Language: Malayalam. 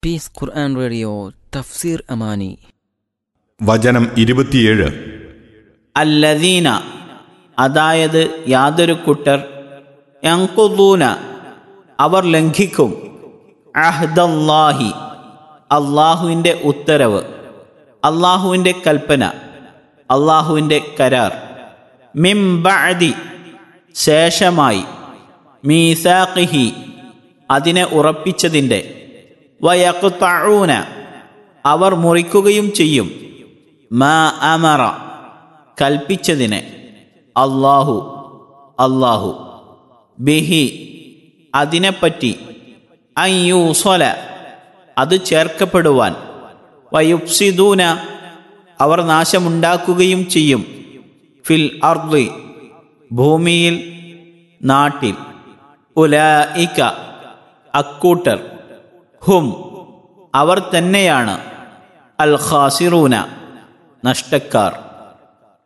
പീസ് ഖുർആൻ റേഡിയോ തഫ്സീർ അമാനി വചനം ഇരുപത്തിയേഴ് അല്ലദീന അതായത് യാതൊരു കൂട്ടർ യങ്കുദൂന അവർ ലംഘിക്കും അഹ്ദല്ലാഹി അള്ളാഹുവിൻ്റെ ഉത്തരവ് അള്ളാഹുവിൻ്റെ കൽപ്പന അള്ളാഹുവിൻ്റെ കരാർ മിംബഅദി ശേഷമായി മീസാഖിഹി അതിനെ ഉറപ്പിച്ചതിൻ്റെ വയക്കുത്തഊന അവർ മുറിക്കുകയും ചെയ്യും മാ അമറ കൽപ്പിച്ചതിനെ അള്ളാഹു അള്ളാഹു ബിഹി അതിനെപ്പറ്റി അയ്യൂസൊല അത് ചേർക്കപ്പെടുവാൻ വയുപ്സിദൂന അവർ നാശമുണ്ടാക്കുകയും ചെയ്യും ഫിൽ അർദി ഭൂമിയിൽ നാട്ടിൽ ഉലായിക്ക അക്കൂട്ടർ ഹും അവർ തന്നെയാണ് അൽ ഖാസിറൂന നഷ്ടക്കാർ